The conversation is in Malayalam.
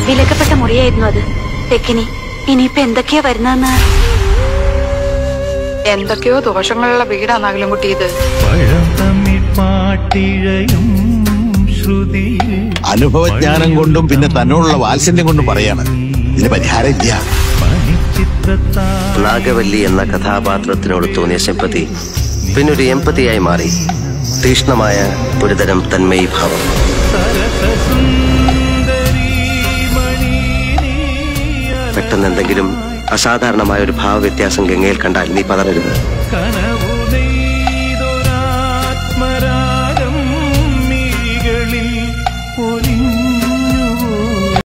വിലക്കപ്പെട്ട മുറിയായിരുന്നു അത് തെക്കിനി ഇനിയിപ്പൊ എന്തൊക്കെയാ വരുന്നതെന്ന് എന്തൊക്കെയോ ദോഷങ്ങളുള്ള വീടാ നകലുംകുട്ടി ഇത് പഴം തമ്മിൽ പാട്ടിഴയും ശ്രുതിയിൽ അനുഭവജ്ഞാനം കൊണ്ടും പിന്നെ തന്നോടുള്ള വാത്സല്യം കൊണ്ടും പറയാണ് ഇതിന് പരിഹാരം ഇല്ല മണിച്ചിത്രത്താ നാഗവല്ലി എന്ന കഥാപാത്രത്തിനോട് തോന്നിയ സിമ്പതി പിന്നൊരു എമ്പതിയായി മാറി തീക്ഷ്ണമായ ഒരുതരം തന്മയീഭാവം സരസസുന്ദരി മണി നീ പെട്ടെന്ന് എന്തെങ്കിലും അസാധാരണമായ ഒരു ഭാവവ്യത്യാസം ഗംഗയിൽ കണ്ടാൽ നീ പതറരുത് കനവ